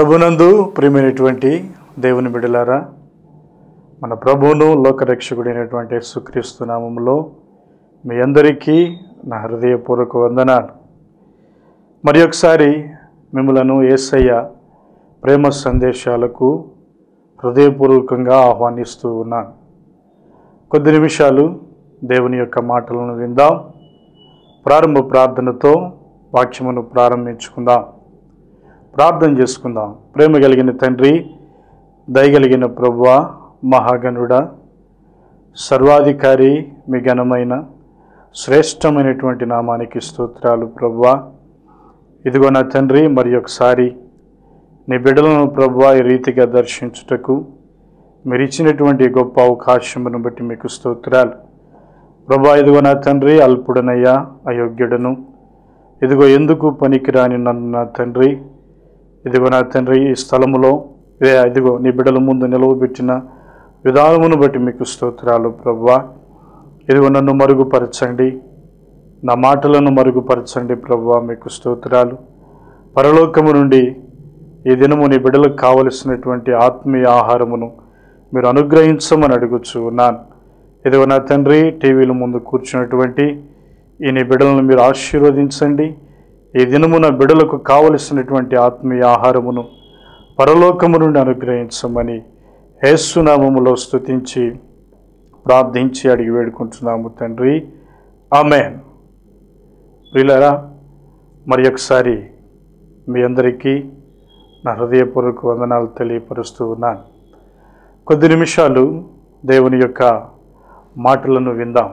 ప్రభునందు ప్రియమైనటువంటి దేవుని బిడలారా మన ప్రభువును లోకరక్షకుడైనటువంటి యేసుక్రీస్తు నామములో మీ అందరికీ నా హృదయపూర్వక వందనాలు మరి ఒకసారి మిమ్మలను ఏసయ్య ప్రేమ సందేశాలకు హృదయపూర్వకంగా ఆహ్వానిస్తూ ఉన్నాను కొద్ది నిమిషాలు దేవుని యొక్క మాటలను విందాం ప్రారంభ ప్రార్థనతో వాక్యమును ప్రారంభించుకుందాం ప్రార్థన చేసుకుందాం ప్రేమ కలిగిన తండ్రి దయగలిగిన ప్రభువ మహాగణుడ సర్వాధికారి మీ ఘనమైన శ్రేష్టమైనటువంటి నామానికి స్తోత్రాలు ప్రభువ ఇదిగో నా తండ్రి మరి ఒకసారి నీ బిడ్డలను ప్రభువ ఈ రీతిగా దర్శించుటకు మీరు ఇచ్చినటువంటి గొప్ప అవకాశమును బట్టి మీకు స్తోత్రాలు ప్రభా ఇదిగో నా తండ్రి అల్పుడనయ్యా అయోగ్యుడను ఇదిగో ఎందుకు పనికిరాని నన్ను నా తండ్రి ఇదిగో నా తండ్రి ఈ స్థలములో ఏ ఇదిగో నీ బిడ్డల ముందు నిలవబెట్టిన విధానమును బట్టి మీకు స్తోత్రాలు ప్రభువా ఇదిగో నన్ను మరుగుపరచండి నా మాటలను మరుగుపరచండి ప్రభువా మీకు స్తోత్రాలు పరలోకము నుండి ఈ దినము నీ బిడ్డలకు కావలసినటువంటి ఆత్మీయ ఆహారమును మీరు అనుగ్రహించమని అడుగుచు ఉన్నాను ఇదిగో నా తండ్రి టీవీల ముందు కూర్చున్నటువంటి ఈ నీ బిడ్డలను మీరు ఆశీర్వదించండి ఈ దినము నా బిడ్డలకు కావలసినటువంటి ఆత్మీయ ఆహారమును పరలోకము నుండి అనుగ్రహించమని హేస్సునామములో స్తుతించి ప్రార్థించి అడిగి వేడుకుంటున్నాము తండ్రి ఆమెన్ వీళ్ళరా మరి ఒకసారి మీ అందరికీ నా హృదయపూర్వక వందనాలు తెలియపరుస్తూ ఉన్నాను కొద్ది నిమిషాలు దేవుని యొక్క మాటలను విందాం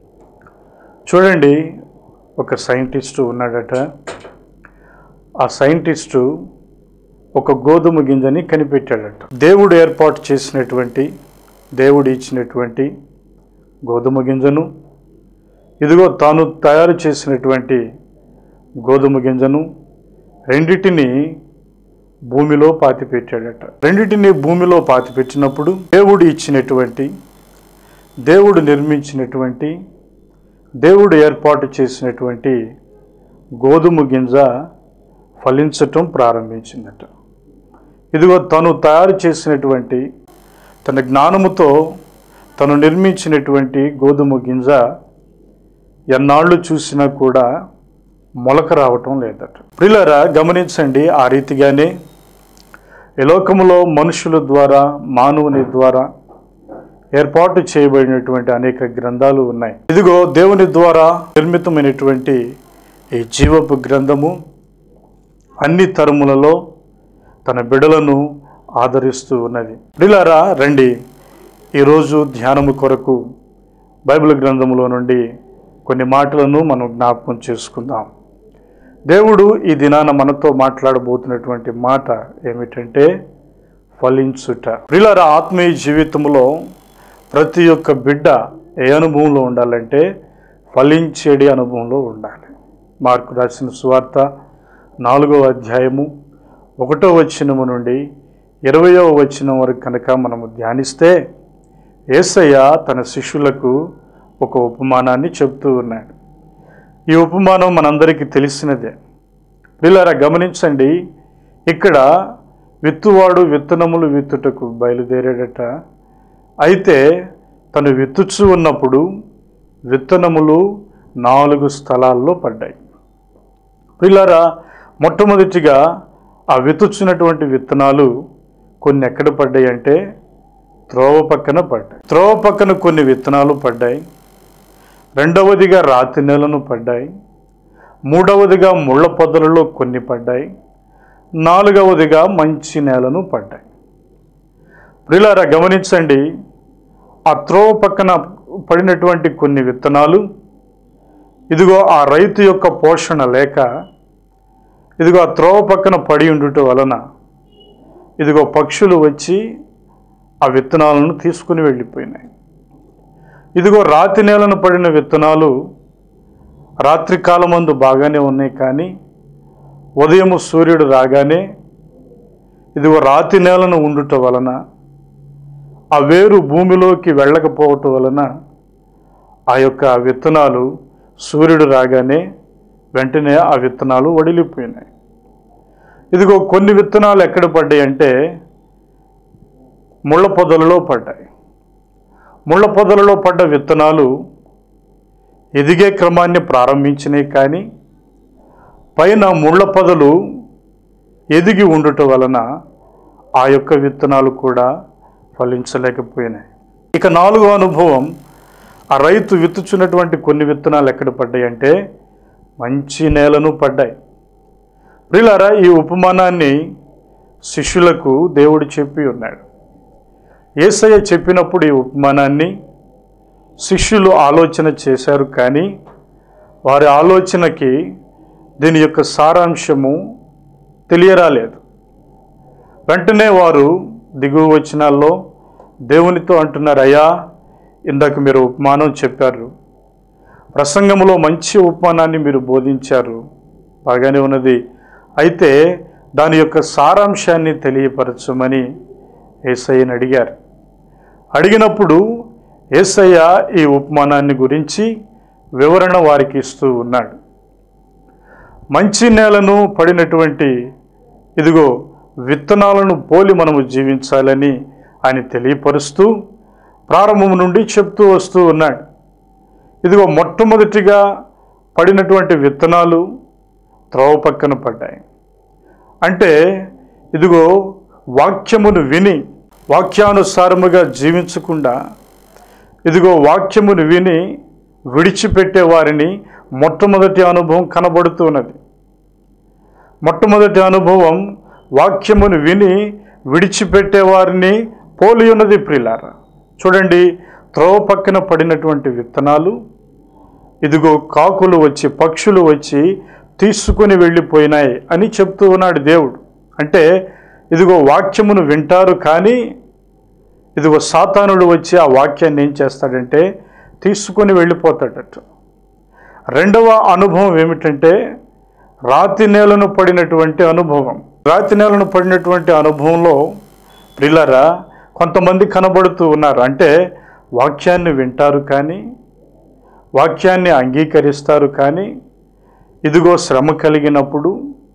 చూడండి ఒక సైంటిస్టు ఉన్నాడట ఆ సైంటిస్టు ఒక గోధుమ గింజని కనిపెట్టాడట దేవుడు ఏర్పాటు చేసినటువంటి దేవుడు ఇచ్చినటువంటి గోధుమ గింజను ఇదిగో తాను తయారు చేసినటువంటి గోధుమ గింజను రెండిటిని భూమిలో పాతిపెట్టాడట రెండిటిని భూమిలో పాతిపెట్టినప్పుడు దేవుడు ఇచ్చినటువంటి దేవుడు నిర్మించినటువంటి దేవుడు ఏర్పాటు చేసినటువంటి గోధుమ గింజ ఫలించటం ప్రారంభించిందట ఇదిగో తను తయారు చేసినటువంటి తన జ్ఞానముతో తను నిర్మించినటువంటి గోధుమ గింజ ఎన్నాళ్ళు చూసినా కూడా మొలక రావటం లేదట ప్రిలరా గమనించండి ఆ రీతిగానే ఈ లోకములో మనుషుల ద్వారా మానవుని ద్వారా ఏర్పాటు చేయబడినటువంటి అనేక గ్రంథాలు ఉన్నాయి ఇదిగో దేవుని ద్వారా నిర్మితమైనటువంటి ఈ జీవపు గ్రంథము అన్ని తరములలో తన బిడలను ఆదరిస్తూ ఉన్నది బిలారా రండి ఈరోజు ధ్యానము కొరకు బైబిల్ గ్రంథములో నుండి కొన్ని మాటలను మనం జ్ఞాపకం చేసుకుందాం దేవుడు ఈ దినాన మనతో మాట్లాడబోతున్నటువంటి మాట ఏమిటంటే ఫలించుట ప్రిలర ఆత్మీయ జీవితంలో ప్రతి ఒక్క బిడ్డ ఏ అనుభవంలో ఉండాలంటే ఫలించేడి అనుభవంలో ఉండాలి మార్కు రాసిన సువార్త నాలుగవ అధ్యాయము ఒకటో వచనము నుండి ఇరవయో వచనం వరకు కనుక మనము ధ్యానిస్తే ఏసయ్య తన శిష్యులకు ఒక ఉపమానాన్ని చెప్తూ ఉన్నాడు ఈ ఉపమానం మనందరికీ తెలిసినదే వీళ్ళారా గమనించండి ఇక్కడ విత్తువాడు విత్తనములు విత్తుటకు బయలుదేరాడట అయితే తను విత్తుచు ఉన్నప్పుడు విత్తనములు నాలుగు స్థలాల్లో పడ్డాయి పిల్లరా మొట్టమొదటిగా ఆ విత్తుచున్నటువంటి విత్తనాలు కొన్ని ఎక్కడ పడ్డాయి అంటే త్రోవ పక్కన పడ్డాయి త్రోవ పక్కన కొన్ని విత్తనాలు పడ్డాయి రెండవదిగా రాతి నెలను పడ్డాయి మూడవదిగా ముళ్ళ పొదలలో కొన్ని పడ్డాయి నాలుగవదిగా మంచి నేలను పడ్డాయి ప్రిలారా గమనించండి ఆ త్రోవ పక్కన పడినటువంటి కొన్ని విత్తనాలు ఇదిగో ఆ రైతు యొక్క పోషణ లేక ఇదిగో ఆ త్రోవ పక్కన పడి ఉండుట వలన ఇదిగో పక్షులు వచ్చి ఆ విత్తనాలను తీసుకుని వెళ్ళిపోయినాయి ఇదిగో రాతి నేలను పడిన విత్తనాలు రాత్రి కాలమందు బాగానే ఉన్నాయి కానీ ఉదయం సూర్యుడు రాగానే ఇదిగో రాతి నేలను ఉండుట వలన ఆ వేరు భూమిలోకి వెళ్ళకపోవటం వలన ఆ యొక్క విత్తనాలు సూర్యుడు రాగానే వెంటనే ఆ విత్తనాలు వడిలిపోయినాయి ఇదిగో కొన్ని విత్తనాలు ఎక్కడ పడ్డాయి అంటే ముళ్ళ పొదలలో పడ్డాయి ముళ్ళ పొదలలో పడ్డ విత్తనాలు ఎదిగే క్రమాన్ని ప్రారంభించినాయి కానీ పైన ముళ్ళ పొదలు ఎదిగి ఉండటం వలన ఆ యొక్క విత్తనాలు కూడా ఫలించలేకపోయినాయి ఇక నాలుగో అనుభవం ఆ రైతు విత్తుచున్నటువంటి కొన్ని విత్తనాలు ఎక్కడ పడ్డాయి అంటే మంచి నేలను పడ్డాయి ప్రిలారా ఈ ఉపమానాన్ని శిష్యులకు దేవుడు చెప్పి ఉన్నాడు ఏసయ్య చెప్పినప్పుడు ఈ ఉపమానాన్ని శిష్యులు ఆలోచన చేశారు కానీ వారి ఆలోచనకి దీని యొక్క సారాంశము తెలియరాలేదు వెంటనే వారు దిగువ వచనాల్లో దేవునితో అంటున్నారు అయ్యా ఇందాక మీరు ఉపమానం చెప్పారు ప్రసంగంలో మంచి ఉపమానాన్ని మీరు బోధించారు బాగానే ఉన్నది అయితే దాని యొక్క సారాంశాన్ని తెలియపరచమని ఏసయ్యని అడిగారు అడిగినప్పుడు ఏసయ్య ఈ ఉపమానాన్ని గురించి వివరణ వారికి ఇస్తూ ఉన్నాడు మంచి నేలను పడినటువంటి ఇదిగో విత్తనాలను పోలి మనము జీవించాలని ఆయన తెలియపరుస్తూ ప్రారంభం నుండి చెప్తూ వస్తూ ఉన్నాడు ఇదిగో మొట్టమొదటిగా పడినటువంటి విత్తనాలు త్రోవ పక్కన పడ్డాయి అంటే ఇదిగో వాక్యమును విని వాక్యానుసారముగా జీవించకుండా ఇదిగో వాక్యమును విని విడిచిపెట్టే వారిని మొట్టమొదటి అనుభవం కనబడుతున్నది మొట్టమొదటి అనుభవం వాక్యమును విని విడిచిపెట్టే వారిని పోలి ఉన్నది ప్రిలార చూడండి త్రోవ పక్కన పడినటువంటి విత్తనాలు ఇదిగో కాకులు వచ్చి పక్షులు వచ్చి తీసుకుని వెళ్ళిపోయినాయి అని చెప్తూ ఉన్నాడు దేవుడు అంటే ఇదిగో వాక్యమును వింటారు కానీ ఇదిగో సాతానుడు వచ్చి ఆ వాక్యాన్ని ఏం చేస్తాడంటే తీసుకొని వెళ్ళిపోతాడట రెండవ అనుభవం ఏమిటంటే రాతి నేలను పడినటువంటి అనుభవం రాతి నేలను పడినటువంటి అనుభవంలో ప్రిల్లరా కొంతమంది కనబడుతూ ఉన్నారు అంటే వాక్యాన్ని వింటారు కానీ వాక్యాన్ని అంగీకరిస్తారు కానీ ఇదిగో శ్రమ కలిగినప్పుడు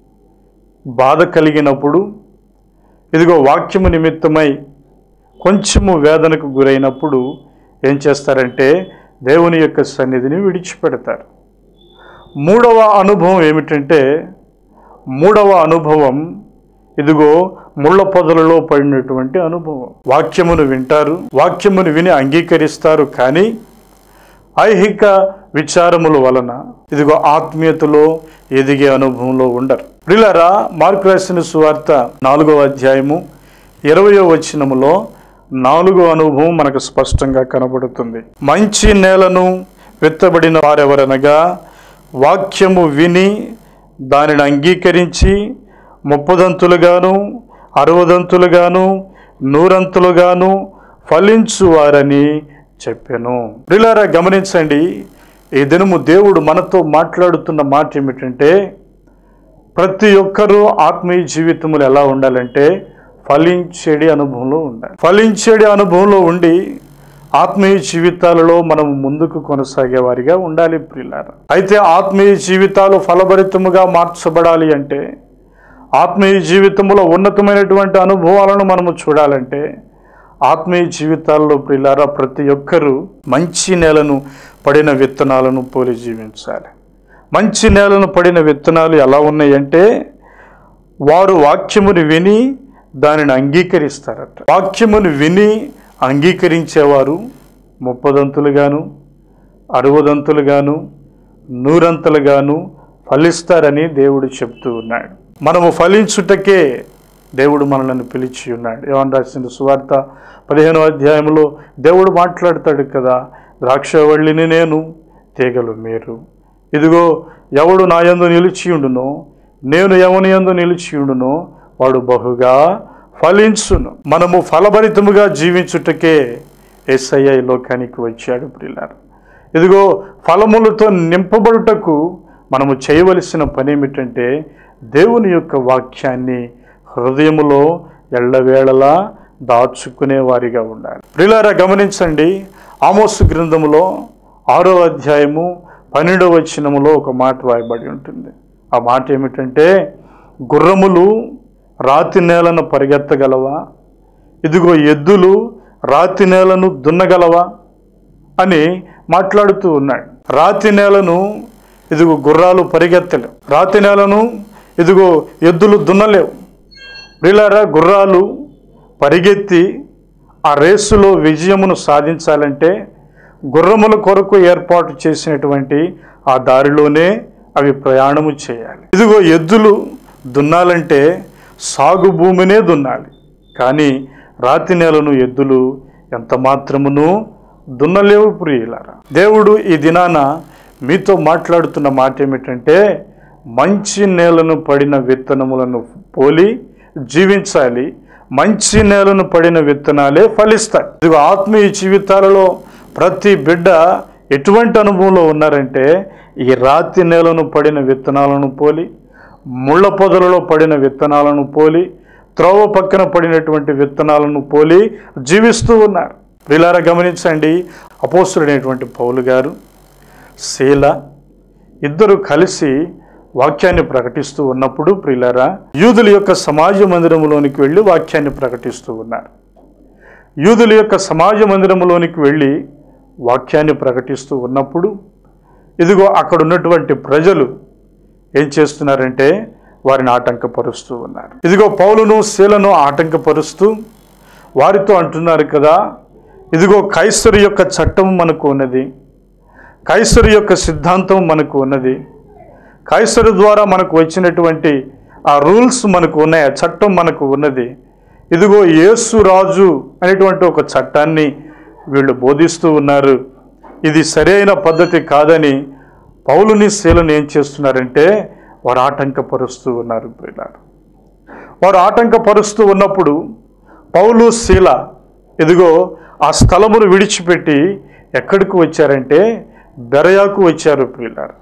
బాధ కలిగినప్పుడు ఇదిగో వాక్యము నిమిత్తమై కొంచెము వేదనకు గురైనప్పుడు ఏం చేస్తారంటే దేవుని యొక్క సన్నిధిని విడిచిపెడతారు మూడవ అనుభవం ఏమిటంటే మూడవ అనుభవం ఇదిగో ముళ్ళ పొదలలో పడినటువంటి అనుభవం వాక్యమును వింటారు వాక్యమును విని అంగీకరిస్తారు కానీ ఐహిక విచారముల వలన ఇదిగో ఆత్మీయతలో ఎదిగే అనుభవంలో ఉండరు ప్రిలరా మార్కు రాసిన సువార్త నాలుగవ అధ్యాయము ఇరవయో వచనములో నాలుగో అనుభవం మనకు స్పష్టంగా కనబడుతుంది మంచి నేలను విత్తబడిన వారెవరనగా వాక్యము విని దానిని అంగీకరించి ముప్పదంతులుగాను అరవదంతులుగాను నూరంతులుగాను ఫలించువారని చెప్పాను ప్రిలారా గమనించండి ఈ దినము దేవుడు మనతో మాట్లాడుతున్న మాట ఏమిటంటే ప్రతి ఒక్కరూ ఆత్మీయ జీవితములు ఎలా ఉండాలంటే ఫలించేడి అనుభవంలో ఉండాలి ఫలించేడి అనుభవంలో ఉండి ఆత్మీయ జీవితాలలో మనం ముందుకు కొనసాగే వారిగా ఉండాలి ప్రియులారా అయితే ఆత్మీయ జీవితాలు ఫలభరితముగా మార్చబడాలి అంటే ఆత్మీయ జీవితంలో ఉన్నతమైనటువంటి అనుభవాలను మనము చూడాలంటే ఆత్మీయ జీవితాల్లో ప్రియులారా ప్రతి ఒక్కరూ మంచి నేలను పడిన విత్తనాలను పోలి జీవించాలి మంచి నేలను పడిన విత్తనాలు ఎలా ఉన్నాయంటే వారు వాక్యమును విని దానిని అంగీకరిస్తారట వాక్యమును విని అంగీకరించేవారు ముప్పదంతులుగాను అరవదంతులుగాను నూరంతులుగాను ఫలిస్తారని దేవుడు చెప్తూ ఉన్నాడు మనము ఫలించుటకే దేవుడు మనల్ని పిలిచి ఉన్నాడు ఏమని రాసిన సువార్త పదిహేనో అధ్యాయంలో దేవుడు మాట్లాడతాడు కదా ద్రాక్షవల్లిని నేను తీగలు మీరు ఇదిగో ఎవడు నా యందు నిలిచి ఉండునో నేను ఎవని యందు నిలిచి ఉండునో వాడు బహుగా ఫలించును మనము ఫలభరితముగా జీవించుటకే ఎస్ఐ లోకానికి వచ్చాడు ప్రిలారు ఇదిగో ఫలములతో నింపబడుటకు మనము చేయవలసిన పని ఏమిటంటే దేవుని యొక్క వాక్యాన్ని హృదయములో ఎళ్ళవేళలా దాచుకునే వారిగా ఉండాలి ప్రిలారా గమనించండి ఆమోసు గ్రంథములో ఆరో అధ్యాయము పన్నెండవ వచనములో ఒక మాట రాయబడి ఉంటుంది ఆ మాట ఏమిటంటే గుర్రములు రాతి నేలను పరిగెత్తగలవా ఇదిగో ఎద్దులు రాతి నేలను దున్నగలవా అని మాట్లాడుతూ ఉన్నాడు రాతి నేలను ఇదిగో గుర్రాలు పరిగెత్తలేవు రాతి నేలను ఇదిగో ఎద్దులు దున్నలేవు ప్రిలారా గుర్రాలు పరిగెత్తి ఆ రేసులో విజయమును సాధించాలంటే గుర్రముల కొరకు ఏర్పాటు చేసినటువంటి ఆ దారిలోనే అవి ప్రయాణము చేయాలి ఇదిగో ఎద్దులు దున్నాలంటే సాగు భూమినే దున్నాలి కానీ రాతి నేలను ఎద్దులు ఎంత మాత్రమును దున్నలేవు ప్రియులారా దేవుడు ఈ దినాన మీతో మాట్లాడుతున్న మాట ఏమిటంటే మంచి నేలను పడిన విత్తనములను పోలి జీవించాలి మంచి నేలను పడిన విత్తనాలే ఫలిస్తాయి ఇదిగో ఆత్మీయ జీవితాలలో ప్రతి బిడ్డ ఎటువంటి అనుభవంలో ఉన్నారంటే ఈ రాతి నేలను పడిన విత్తనాలను పోలి ముళ్ళ పొదలలో పడిన విత్తనాలను పోలి త్రోవ పక్కన పడినటువంటి విత్తనాలను పోలి జీవిస్తూ ఉన్నారు ప్రిలార గమనించండి అపోస్తుడైనటువంటి పౌలు గారు శీల ఇద్దరు కలిసి వాక్యాన్ని ప్రకటిస్తూ ఉన్నప్పుడు ప్రిలారా యూదుల యొక్క సమాజ మందిరంలోనికి వెళ్ళి వాక్యాన్ని ప్రకటిస్తూ ఉన్నారు యూదుల యొక్క సమాజ మందిరంలోనికి వెళ్ళి వాక్యాన్ని ప్రకటిస్తూ ఉన్నప్పుడు ఇదిగో అక్కడ ఉన్నటువంటి ప్రజలు ఏం చేస్తున్నారంటే వారిని ఆటంకపరుస్తూ ఉన్నారు ఇదిగో పౌలును శీలను ఆటంకపరుస్తూ వారితో అంటున్నారు కదా ఇదిగో కైసరు యొక్క చట్టం మనకు ఉన్నది కైసరు యొక్క సిద్ధాంతం మనకు ఉన్నది కైసరు ద్వారా మనకు వచ్చినటువంటి ఆ రూల్స్ మనకు ఉన్నాయి ఆ చట్టం మనకు ఉన్నది ఇదిగో యేసు రాజు అనేటువంటి ఒక చట్టాన్ని వీళ్ళు బోధిస్తూ ఉన్నారు ఇది సరైన పద్ధతి కాదని పౌలుని శీలను ఏం చేస్తున్నారంటే వారు ఆటంకపరుస్తూ ఉన్నారు ప్రియులారు వారు ఆటంకపరుస్తూ ఉన్నప్పుడు పౌలు శీల ఇదిగో ఆ స్థలమును విడిచిపెట్టి ఎక్కడికి వచ్చారంటే బెరయాకు వచ్చారు ప్రియులారు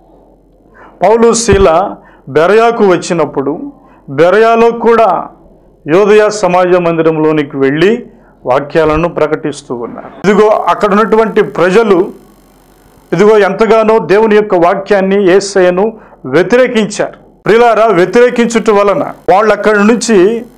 పౌలు శీల బెరయాకు వచ్చినప్పుడు బెరయాలో కూడా యోదయ సమాజ మందిరంలోనికి వెళ్ళి వాక్యాలను ప్రకటిస్తూ ఉన్నారు ఇదిగో అక్కడ ఉన్నటువంటి ప్రజలు ఇదిగో ఎంతగానో దేవుని యొక్క వాక్యాన్ని ఏసయ్యను వ్యతిరేకించారు ప్రిలారా వ్యతిరేకించుట వలన వాళ్ళు అక్కడి నుంచి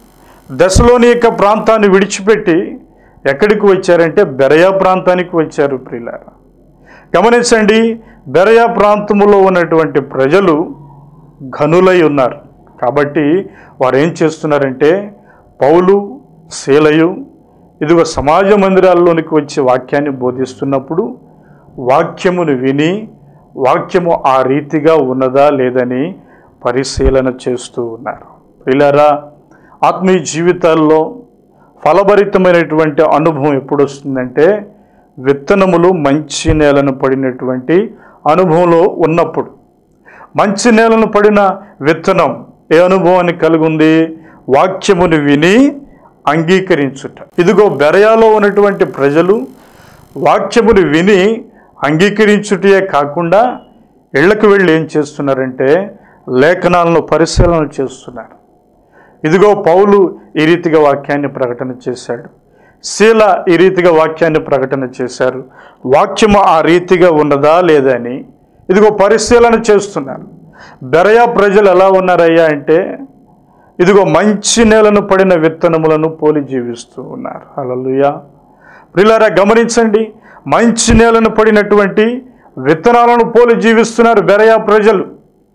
దశలోని యొక్క ప్రాంతాన్ని విడిచిపెట్టి ఎక్కడికి వచ్చారంటే బెరయా ప్రాంతానికి వచ్చారు ప్రిలారా గమనించండి బెరయా ప్రాంతములో ఉన్నటువంటి ప్రజలు ఘనులై ఉన్నారు కాబట్టి వారు ఏం చేస్తున్నారంటే పౌలు శీలయు ఇదిగో సమాజ మందిరాల్లోనికి వచ్చి వాక్యాన్ని బోధిస్తున్నప్పుడు వాక్యమును విని వాక్యము ఆ రీతిగా ఉన్నదా లేదని పరిశీలన చేస్తూ ఉన్నారు పిల్లరా ఆత్మీయ జీవితాల్లో ఫలభరితమైనటువంటి అనుభవం ఎప్పుడు వస్తుందంటే విత్తనములు మంచి నేలను పడినటువంటి అనుభవంలో ఉన్నప్పుడు మంచి నేలను పడిన విత్తనం ఏ అనుభవాన్ని కలిగి ఉంది వాక్యమును విని అంగీకరించుట ఇదిగో బెరయాలో ఉన్నటువంటి ప్రజలు వాక్యమును విని అంగీకరించుటే కాకుండా ఇళ్లకు వెళ్ళి ఏం చేస్తున్నారంటే లేఖనాలను పరిశీలన చేస్తున్నారు ఇదిగో పౌలు ఈ రీతిగా వాక్యాన్ని ప్రకటన చేశాడు శీల ఈ రీతిగా వాక్యాన్ని ప్రకటన చేశారు వాక్యము ఆ రీతిగా ఉన్నదా లేదా అని ఇదిగో పరిశీలన చేస్తున్నారు బెరయా ప్రజలు ఎలా ఉన్నారయ్యా అంటే ఇదిగో మంచి నేలను పడిన విత్తనములను పోలి జీవిస్తూ ఉన్నారు హల్లెలూయా ప్రిలారా గమనించండి మంచి నేలను పడినటువంటి విత్తనాలను పోలి జీవిస్తున్నారు బెరయా ప్రజలు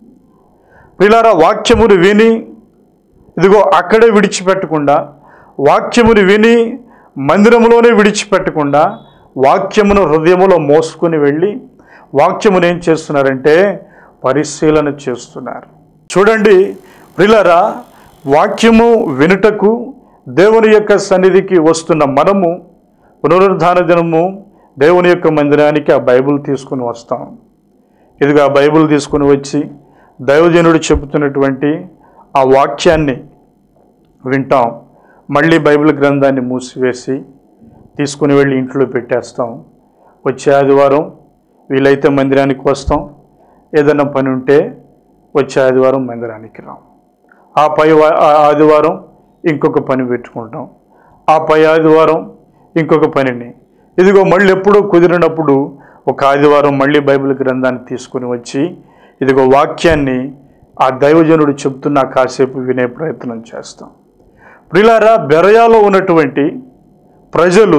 ప్రిలారా వాక్యమును విని ఇదిగో అక్కడే విడిచిపెట్టకుండా వాక్యమును విని మందిరంలోనే విడిచిపెట్టకుండా వాక్యమును హృదయములో మోసుకొని వెళ్ళి వాక్యమును ఏం చేస్తున్నారంటే పరిశీలన చేస్తున్నారు చూడండి ప్రిలరా వాక్యము వినుటకు దేవుని యొక్క సన్నిధికి వస్తున్న మనము పునరుద్ధాన దినము దేవుని యొక్క మందిరానికి ఆ బైబిల్ తీసుకుని వస్తాం ఇదిగో ఆ బైబిల్ తీసుకుని వచ్చి దైవజనుడు చెబుతున్నటువంటి ఆ వాక్యాన్ని వింటాం మళ్ళీ బైబిల్ గ్రంథాన్ని మూసివేసి తీసుకుని వెళ్ళి ఇంట్లో పెట్టేస్తాం వచ్చే ఆదివారం వీలైతే మందిరానికి వస్తాం ఏదైనా పని ఉంటే వచ్చే ఆదివారం మందిరానికి రాం ఆ పై వా- ఆ ఆదివారం ఇంకొక పని పెట్టుకుంటాం ఆ పై ఆదివారం ఇంకొక పనిని ఇదిగో మళ్ళీ ఎప్పుడో కుదిరినప్పుడు ఒక ఆదివారం మళ్ళీ బైబిల్ గ్రంథాన్ని తీసుకుని వచ్చి ఇదిగో వాక్యాన్ని ఆ దైవజనుడు చెప్తున్న కాసేపు వినే ప్రయత్నం చేస్తాం ప్రిలారా బెరయాలో ఉన్నటువంటి ప్రజలు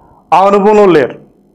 ఆ అనుభవంలో లేరు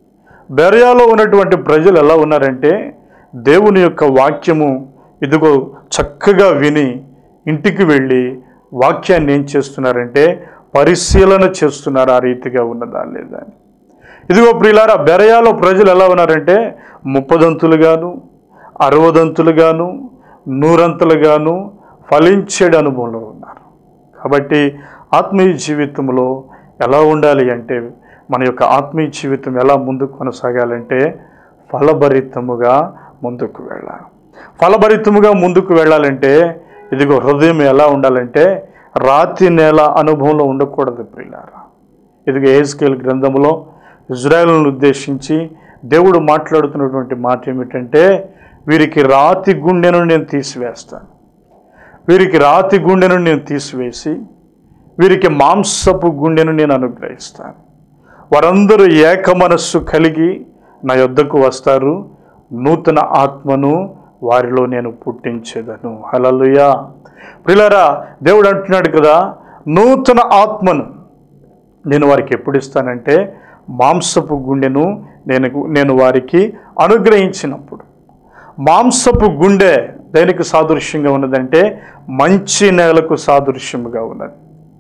బెరయాలో ఉన్నటువంటి ప్రజలు ఎలా ఉన్నారంటే దేవుని యొక్క వాక్యము ఇదిగో చక్కగా విని ఇంటికి వెళ్ళి వాక్యాన్ని ఏం చేస్తున్నారంటే పరిశీలన చేస్తున్నారు ఆ రీతిగా ఉన్నదా లేదా అని ఇదిగో ప్రియులారా బెరయాలో ప్రజలు ఎలా ఉన్నారంటే ముప్పదంతులుగాను అరవదంతులుగాను నూరంతులుగాను ఫలించేడు అనుభవంలో ఉన్నారు కాబట్టి ఆత్మీయ జీవితంలో ఎలా ఉండాలి అంటే మన యొక్క ఆత్మీయ జీవితం ఎలా ముందుకు కొనసాగాలంటే ఫలభరితముగా ముందుకు వెళ్ళాలి ఫలభరితముగా ముందుకు వెళ్ళాలంటే ఇదిగో హృదయం ఎలా ఉండాలంటే రాతి నేల అనుభవంలో ఉండకూడదు ప్రియులారా ఇదిగో ఏస్కేల్ గ్రంథంలో ఇజ్రాయెల్ను ఉద్దేశించి దేవుడు మాట్లాడుతున్నటువంటి మాట ఏమిటంటే వీరికి రాతి గుండెను నేను తీసివేస్తాను వీరికి రాతి గుండెను నేను తీసివేసి వీరికి మాంసపు గుండెను నేను అనుగ్రహిస్తాను వారందరూ ఏక మనస్సు కలిగి నా యొద్దకు వస్తారు నూతన ఆత్మను వారిలో నేను పుట్టించేదను హలలుయా ప్రిలారా దేవుడు అంటున్నాడు కదా నూతన ఆత్మను నేను వారికి ఎప్పుడు ఇస్తానంటే మాంసపు గుండెను నేను నేను వారికి అనుగ్రహించినప్పుడు మాంసపు గుండె దేనికి సాదృశ్యంగా ఉన్నదంటే మంచి నేలకు సాదృశ్యముగా ఉన్నది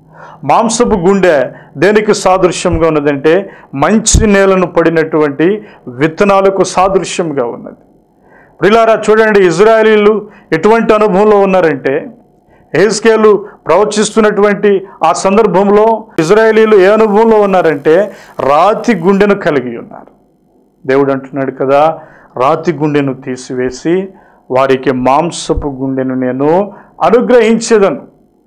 మాంసపు గుండె దేనికి సాదృశ్యంగా ఉన్నదంటే మంచి నేలను పడినటువంటి విత్తనాలకు సాదృశ్యంగా ఉన్నది ప్రిలారా చూడండి ఇజ్రాయేలీలు ఎటువంటి అనుభవంలో ఉన్నారంటే హేస్కేలు ప్రవచిస్తున్నటువంటి ఆ సందర్భంలో ఇజ్రాయేలీలు ఏ అనుభవంలో ఉన్నారంటే రాతి గుండెను కలిగి ఉన్నారు దేవుడు అంటున్నాడు కదా రాతి గుండెను తీసివేసి వారికి మాంసపు గుండెను నేను అనుగ్రహించేదను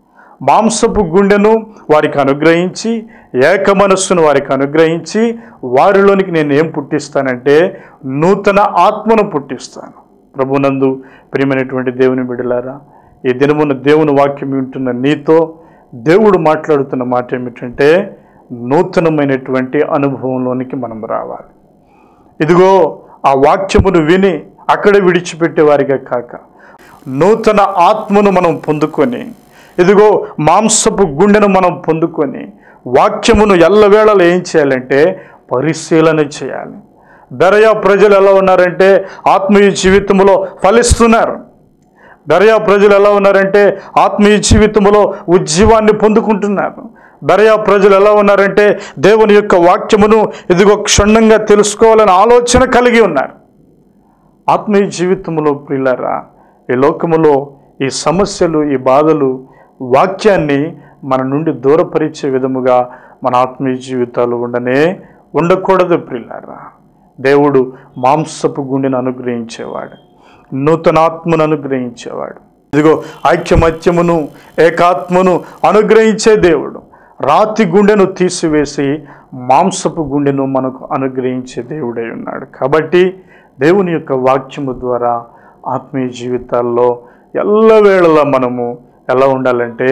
మాంసపు గుండెను వారికి అనుగ్రహించి ఏక మనస్సును వారికి అనుగ్రహించి వారిలోనికి నేను ఏం పుట్టిస్తానంటే నూతన ఆత్మను పుట్టిస్తాను ప్రభునందు ప్రియమైనటువంటి దేవుని బిడలారా ఈ దినమున దేవుని వాక్యం వింటున్న నీతో దేవుడు మాట్లాడుతున్న మాట ఏమిటంటే నూతనమైనటువంటి అనుభవంలోనికి మనం రావాలి ఇదిగో ఆ వాక్యమును విని అక్కడే విడిచిపెట్టే వారిగా కాక నూతన ఆత్మను మనం పొందుకొని ఇదిగో మాంసపు గుండెను మనం పొందుకొని వాక్యమును ఎల్లవేళలు ఏం చేయాలంటే పరిశీలన చేయాలి బెరయా ప్రజలు ఎలా ఉన్నారంటే ఆత్మీయ జీవితంలో ఫలిస్తున్నారు బెరయా ప్రజలు ఎలా ఉన్నారంటే ఆత్మీయ జీవితంలో ఉజ్జీవాన్ని పొందుకుంటున్నారు బెరయా ప్రజలు ఎలా ఉన్నారంటే దేవుని యొక్క వాక్యమును ఇదిగో క్షుణ్ణంగా తెలుసుకోవాలని ఆలోచన కలిగి ఉన్నారు ఆత్మీయ జీవితంలో ప్రియులారా ఈ లోకములో ఈ సమస్యలు ఈ బాధలు వాక్యాన్ని మన నుండి దూరపరిచే విధముగా మన ఆత్మీయ జీవితాలు ఉండనే ఉండకూడదు ప్రియులారా దేవుడు మాంసపు గుండెను అనుగ్రహించేవాడు నూతనాత్మను అనుగ్రహించేవాడు ఇదిగో ఐక్యమత్యమును ఏకాత్మను అనుగ్రహించే దేవుడు రాతి గుండెను తీసివేసి మాంసపు గుండెను మనకు అనుగ్రహించే దేవుడై ఉన్నాడు కాబట్టి దేవుని యొక్క వాక్యము ద్వారా ఆత్మీయ జీవితాల్లో ఎల్లవేళలా మనము ఎలా ఉండాలంటే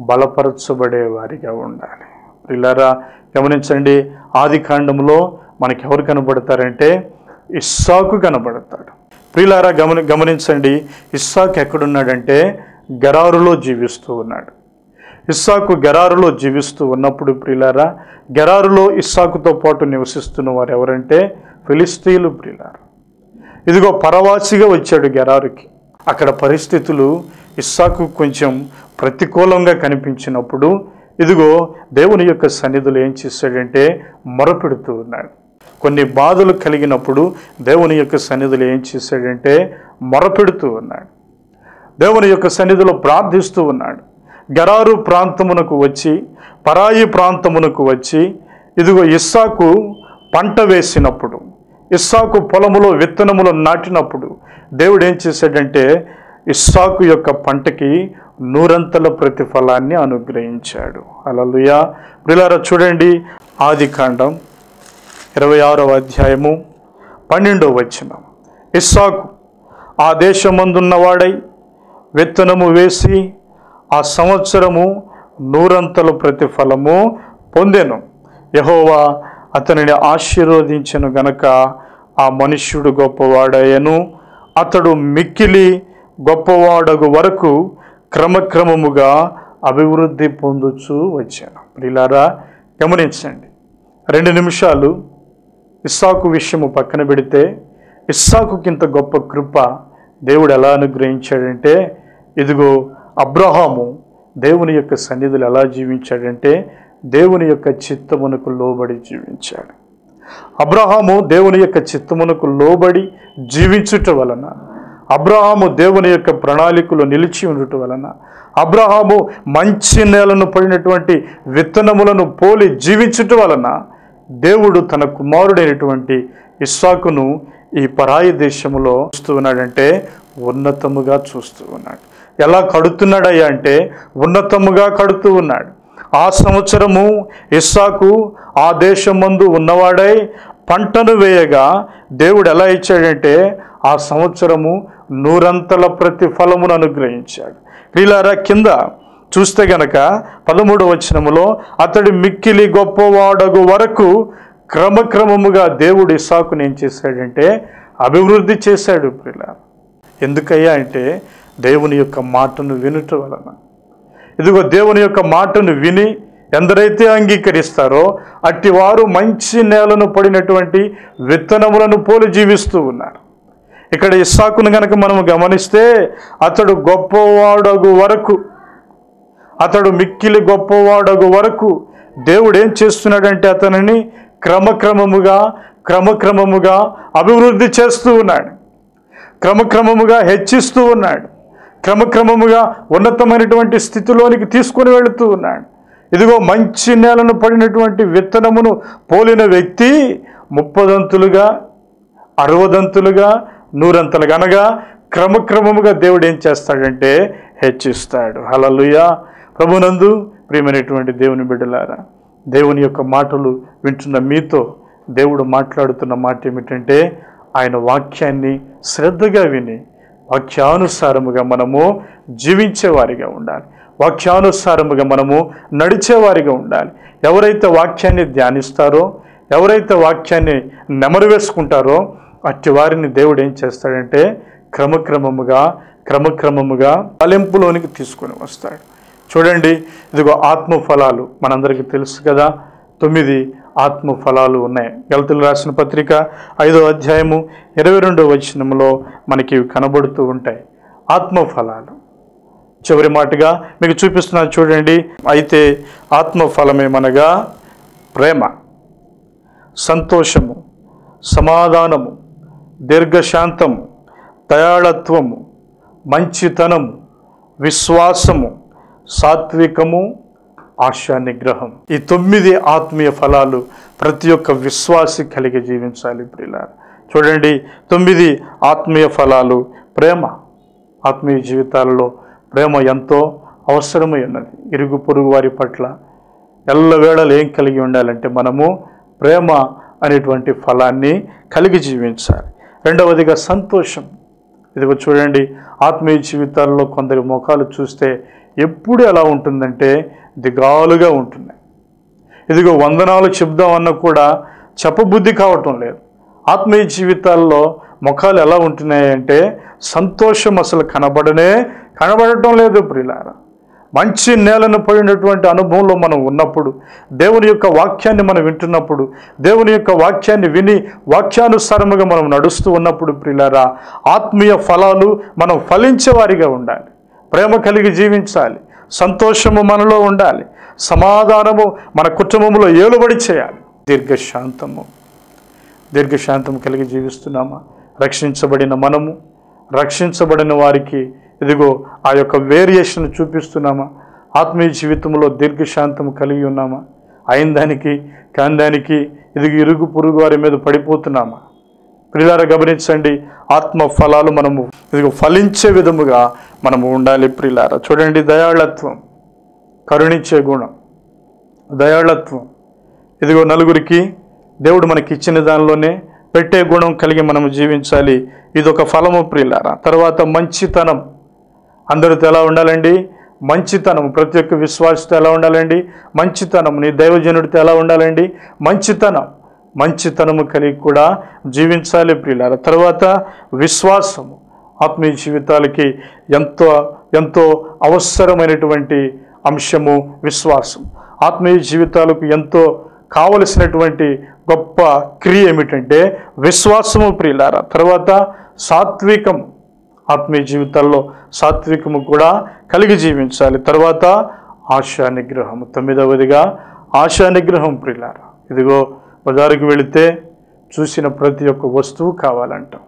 బలపరచబడే వారిగా ఉండాలి ఇలారా గమనించండి ఆది కాండంలో మనకి ఎవరు కనబడతారంటే ఇస్సాకు కనబడతాడు ప్రియులారా గమని గమనించండి ఇస్సాకు ఎక్కడున్నాడంటే గరారులో జీవిస్తూ ఉన్నాడు ఇస్సాకు గెరారులో జీవిస్తూ ఉన్నప్పుడు ప్రియులారా గెరారులో ఇస్సాకుతో పాటు నివసిస్తున్న వారు ఎవరంటే ఫిలిస్తీన్లు ప్రియులారా ఇదిగో పరవాసిగా వచ్చాడు గెరారుకి అక్కడ పరిస్థితులు ఇస్సాకు కొంచెం ప్రతికూలంగా కనిపించినప్పుడు ఇదిగో దేవుని యొక్క సన్నిధులు ఏం చేశాడంటే మొరపెడుతూ ఉన్నాడు కొన్ని బాధలు కలిగినప్పుడు దేవుని యొక్క సన్నిధులు ఏం చేశాడంటే మొరపెడుతూ ఉన్నాడు దేవుని యొక్క సన్నిధిలో ప్రార్థిస్తూ ఉన్నాడు గరారు ప్రాంతమునకు వచ్చి పరాయి ప్రాంతమునకు వచ్చి ఇదిగో ఇస్సాకు పంట వేసినప్పుడు ఇస్సాకు పొలములో విత్తనములు నాటినప్పుడు దేవుడు ఏం చేశాడంటే ఇస్సాకు యొక్క పంటకి నూరంతల ప్రతిఫలాన్ని అనుగ్రహించాడు అలలుయా ప్రిలారా చూడండి ఆది కాండం ఇరవై ఆరవ అధ్యాయము పన్నెండవ వచనం ఇస్సాకు ఆ దేశమందున్నవాడై విత్తనము వేసి ఆ సంవత్సరము నూరంతల ప్రతిఫలము పొందెను యహోవా అతనిని ఆశీర్వదించెను గనక ఆ మనుష్యుడు గొప్పవాడయ్యను అతడు మిక్కిలి గొప్పవాడగు వరకు క్రమక్రమముగా అభివృద్ధి పొందుచూ వచ్చాను ప్రిలారా గమనించండి రెండు నిమిషాలు ఇస్సాకు విషయము పక్కన పెడితే ఇస్సాకుకింత గొప్ప కృప దేవుడు ఎలా అనుగ్రహించాడంటే ఇదిగో అబ్రహాము దేవుని యొక్క సన్నిధులు ఎలా జీవించాడంటే దేవుని యొక్క చిత్తమునకు లోబడి జీవించాడు అబ్రహాము దేవుని యొక్క చిత్తమునకు లోబడి జీవించుట వలన అబ్రహాము దేవుని యొక్క ప్రణాళికలో నిలిచి ఉండుట వలన అబ్రహాము మంచి నేలను పడినటువంటి విత్తనములను పోలి జీవించుట వలన దేవుడు తన కుమారుడైనటువంటి ఇస్సాకును ఈ పరాయి దేశములో చూస్తూ ఉన్నాడంటే ఉన్నతముగా చూస్తూ ఉన్నాడు ఎలా కడుతున్నాడయ్యా అంటే ఉన్నతముగా కడుతూ ఉన్నాడు ఆ సంవత్సరము ఇస్సాకు ఆ దేశమందు ఉన్నవాడై పంటను వేయగా దేవుడు ఎలా ఇచ్చాడంటే ఆ సంవత్సరము నూరంతల ప్రతిఫలమును అనుగ్రహించాడు వీళ్ళారా కింద చూస్తే గనక పదమూడు వచనములో అతడి మిక్కిలి గొప్పవాడగు వరకు క్రమక్రమముగా దేవుడు ఇస్సాకుని ఏం చేశాడంటే అభివృద్ధి చేశాడు ప్రిలా ఎందుకయ్యా అంటే దేవుని యొక్క మాటను వినుట వలన ఇదిగో దేవుని యొక్క మాటను విని ఎందరైతే అంగీకరిస్తారో అట్టి వారు మంచి నేలను పడినటువంటి విత్తనములను పోలి జీవిస్తూ ఉన్నారు ఇక్కడ ఇస్సాకును గనక మనం గమనిస్తే అతడు గొప్పవాడగు వరకు అతడు మిక్కిలి గొప్పవాడగు వరకు దేవుడు ఏం చేస్తున్నాడంటే అతనిని క్రమక్రమముగా క్రమక్రమముగా అభివృద్ధి చేస్తూ ఉన్నాడు క్రమక్రమముగా హెచ్చిస్తూ ఉన్నాడు క్రమక్రమముగా ఉన్నతమైనటువంటి స్థితిలోనికి తీసుకొని వెళుతూ ఉన్నాడు ఇదిగో మంచి నేలను పడినటువంటి విత్తనమును పోలిన వ్యక్తి ముప్పదంతులుగా అరవదంతులుగా నూరంతలుగా అనగా క్రమక్రమముగా దేవుడు ఏం చేస్తాడంటే హెచ్చిస్తాడు హలలుయ ప్రభునందు ప్రియమైనటువంటి దేవుని బిడ్డలారా దేవుని యొక్క మాటలు వింటున్న మీతో దేవుడు మాట్లాడుతున్న మాట ఏమిటంటే ఆయన వాక్యాన్ని శ్రద్ధగా విని వాక్యానుసారముగా మనము జీవించేవారిగా ఉండాలి వాక్యానుసారముగా మనము నడిచేవారిగా ఉండాలి ఎవరైతే వాక్యాన్ని ధ్యానిస్తారో ఎవరైతే వాక్యాన్ని నెమరు వేసుకుంటారో అట్టి వారిని దేవుడు ఏం చేస్తాడంటే క్రమక్రమముగా క్రమక్రమముగా తలెంపులోనికి తీసుకొని వస్తాడు చూడండి ఇదిగో ఆత్మ ఫలాలు మనందరికీ తెలుసు కదా తొమ్మిది ఆత్మ ఫలాలు ఉన్నాయి గలతులు రాసిన పత్రిక ఐదో అధ్యాయము ఇరవై రెండో వచనంలో మనకి ఇవి కనబడుతూ ఉంటాయి ఆత్మ ఫలాలు చివరి మాటగా మీకు చూపిస్తున్నాను చూడండి అయితే ఆత్మ ఫలమేమనగా ప్రేమ సంతోషము సమాధానము దీర్ఘశాంతము దయాళత్వము మంచితనము విశ్వాసము సాత్వికము ఆశా నిగ్రహం ఈ తొమ్మిది ఆత్మీయ ఫలాలు ప్రతి ఒక్క విశ్వాసి కలిగి జీవించాలి ప్రియుల చూడండి తొమ్మిది ఆత్మీయ ఫలాలు ప్రేమ ఆత్మీయ జీవితాలలో ప్రేమ ఎంతో అవసరమై ఉన్నది ఇరుగు పొరుగు వారి పట్ల ఎల్లవేళలు ఏం కలిగి ఉండాలంటే మనము ప్రేమ అనేటువంటి ఫలాన్ని కలిగి జీవించాలి రెండవదిగా సంతోషం ఇదిగో చూడండి ఆత్మీయ జీవితాల్లో కొందరి ముఖాలు చూస్తే ఎప్పుడు ఎలా ఉంటుందంటే దిగాలుగా ఉంటుంది ఇదిగో వందనాలు చెప్దామన్నా కూడా చెప్పబుద్ధి కావటం లేదు ఆత్మీయ జీవితాల్లో ముఖాలు ఎలా ఉంటున్నాయంటే సంతోషం అసలు కనబడనే కనబడటం లేదు ప్రియులారా మంచి నేలను పడినటువంటి అనుభవంలో మనం ఉన్నప్పుడు దేవుని యొక్క వాక్యాన్ని మనం వింటున్నప్పుడు దేవుని యొక్క వాక్యాన్ని విని వాక్యానుసారముగా మనం నడుస్తూ ఉన్నప్పుడు ప్రియులారా ఆత్మీయ ఫలాలు మనం ఫలించేవారిగా ఉండాలి ప్రేమ కలిగి జీవించాలి సంతోషము మనలో ఉండాలి సమాధానము మన కుటుంబంలో ఏలుబడి చేయాలి దీర్ఘశాంతము దీర్ఘశాంతం కలిగి జీవిస్తున్నామా రక్షించబడిన మనము రక్షించబడిన వారికి ఇదిగో ఆ యొక్క వేరియేషన్ చూపిస్తున్నామా ఆత్మీయ జీవితంలో దీర్ఘశాంతం కలిగి ఉన్నామా అయిన దానికి కాని దానికి ఇదిగో ఇరుగు పొరుగు వారి మీద పడిపోతున్నామా ప్రియులారా గమనించండి ఆత్మ ఫలాలు మనము ఇదిగో ఫలించే విధముగా మనము ఉండాలి ప్రియులారా చూడండి దయాళత్వం కరుణించే గుణం దయాళత్వం ఇదిగో నలుగురికి దేవుడు మనకి ఇచ్చిన దానిలోనే పెట్టే గుణం కలిగి మనం జీవించాలి ఇది ఒక ఫలము ప్రియులారా తర్వాత మంచితనం అందరితో ఎలా ఉండాలండి మంచితనం ప్రతి ఒక్క విశ్వాసతో ఎలా ఉండాలండి మంచితనం నీ దైవజనుడితో ఎలా ఉండాలండి మంచితనం మంచితనము కలిగి కూడా జీవించాలి ప్రియులారా తర్వాత విశ్వాసము ఆత్మీయ జీవితాలకి ఎంతో ఎంతో అవసరమైనటువంటి అంశము విశ్వాసం ఆత్మీయ జీవితాలకు ఎంతో కావలసినటువంటి గొప్ప క్రియ ఏమిటంటే విశ్వాసము ప్రియులారా తర్వాత సాత్వికం ఆత్మీయ జీవితాల్లో సాత్వికము కూడా కలిగి జీవించాలి తర్వాత ఆశా నిగ్రహం తొమ్మిదవదిగా ఆశా నిగ్రహం ప్రియులారా ఇదిగో బజారుకి వెళితే చూసిన ప్రతి ఒక్క వస్తువు కావాలంటాం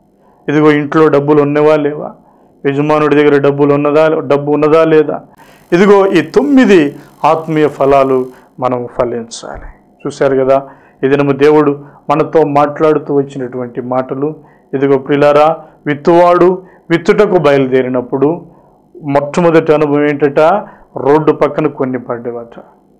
ఇదిగో ఇంట్లో డబ్బులు ఉన్నవా లేవా యజమానుడి దగ్గర డబ్బులు ఉన్నదా డబ్బు ఉన్నదా లేదా ఇదిగో ఈ తొమ్మిది ఆత్మీయ ఫలాలు మనం ఫలించాలి చూశారు కదా ఈ దినము దేవుడు మనతో మాట్లాడుతూ వచ్చినటువంటి మాటలు ఇదిగో ప్రిలారా విత్తువాడు విత్తుటకు బయలుదేరినప్పుడు మొట్టమొదటి అనుభవం ఏంటట రోడ్డు పక్కన కొన్ని పడ్డవట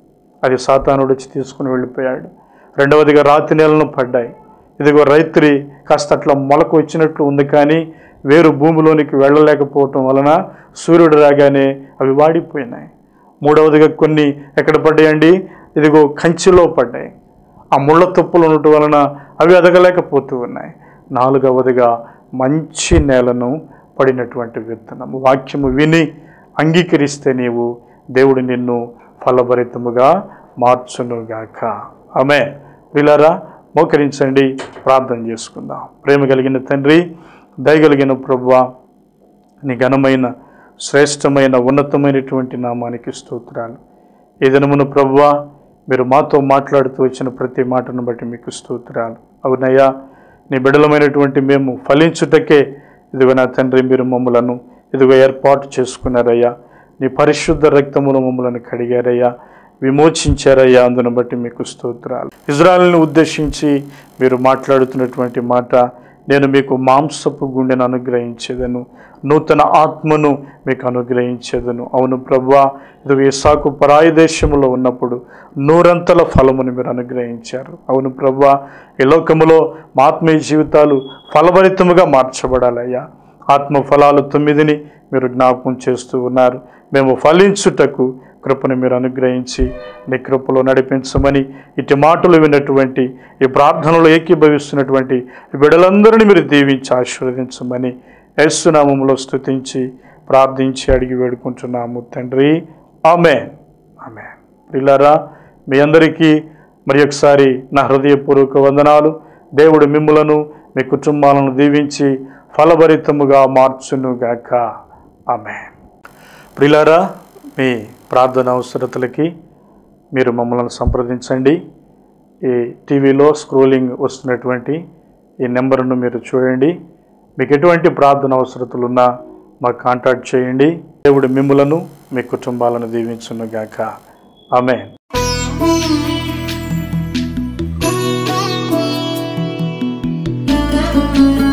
అది సాతానుడు వచ్చి తీసుకుని వెళ్ళిపోయాడు రెండవదిగా రాతి నెలలను పడ్డాయి ఇదిగో రైతురి కాస్త అట్లా మొలకు వచ్చినట్లు ఉంది కానీ వేరు భూమిలోనికి వెళ్ళలేకపోవటం వలన సూర్యుడు రాగానే అవి వాడిపోయినాయి మూడవదిగా కొన్ని ఎక్కడ పడ్డాయండి ఇదిగో కంచిలో పడ్డాయి ఆ ముళ్ళ తుప్పులు ఉండటం వలన అవి ఎదగలేకపోతూ ఉన్నాయి నాలుగవదిగా మంచి నేలను పడినటువంటి విత్తనం వాక్యము విని అంగీకరిస్తే నీవు దేవుడు నిన్ను ఫలభరితముగా మార్చునుగాక ఆమె వీళ్ళారా మోకరించండి ప్రార్థన చేసుకుందాం ప్రేమ కలిగిన తండ్రి దయగలిగిన ప్రభువా నీ ఘనమైన శ్రేష్టమైన ఉన్నతమైనటువంటి నామానికి స్తోత్రాలు ఈ దినమున ప్రభువా మీరు మాతో మాట్లాడుతూ వచ్చిన ప్రతి మాటను బట్టి మీకు స్తోత్రాలు అవునయ్యా నీ బిడలమైనటువంటి మేము ఫలించుటకే ఇదిగో నా తండ్రి మీరు మమ్మలను ఇదిగో ఏర్పాటు చేసుకున్నారయ్యా నీ పరిశుద్ధ రక్తములు మమ్మలను కడిగారయ్యా విమోచించారయ్యా అందును బట్టి మీకు స్తోత్రాలు ఇజ్రాయల్ని ఉద్దేశించి మీరు మాట్లాడుతున్నటువంటి మాట నేను మీకు మాంసపు గుండెను అనుగ్రహించేదను నూతన ఆత్మను మీకు అనుగ్రహించేదను అవును ప్రభువా ఇది ఇసాకు పరాయి దేశంలో ఉన్నప్పుడు నూరంతల ఫలమును మీరు అనుగ్రహించారు అవును ప్రభువా ఈ లోకములో మా ఆత్మీయ జీవితాలు ఫలభరితముగా మార్చబడాలయ్యా ఆత్మ ఫలాలు తొమ్మిదిని మీరు జ్ఞాపకం చేస్తూ ఉన్నారు మేము ఫలించుటకు కృపను మీరు అనుగ్రహించి నీ కృపలో నడిపించమని ఇటు మాటలు విన్నటువంటి ఈ ప్రార్థనలో ఏకీభవిస్తున్నటువంటి ఈ బిడలందరినీ మీరు దీవించి ఆశీర్వదించమని యేసునామంలో స్తుతించి ప్రార్థించి అడిగి వేడుకుంటున్నాము తండ్రి ఆమె ఆమె ప్రిలారా మీ అందరికీ మరి ఒకసారి నా హృదయపూర్వక వందనాలు దేవుడు మిమ్ములను మీ కుటుంబాలను దీవించి ఫలభరితముగా మార్చునుగాక ఆమె ప్రిలారా మీ ప్రార్థన అవసరతలకి మీరు మమ్మల్ని సంప్రదించండి ఈ టీవీలో స్క్రోలింగ్ వస్తున్నటువంటి ఈ నెంబర్ను మీరు చూడండి మీకు ఎటువంటి ప్రార్థన అవసరతలున్నా మాకు కాంటాక్ట్ చేయండి దేవుడు మిమ్ములను మీ కుటుంబాలను దీవించునుగాక ఆమె Thank you.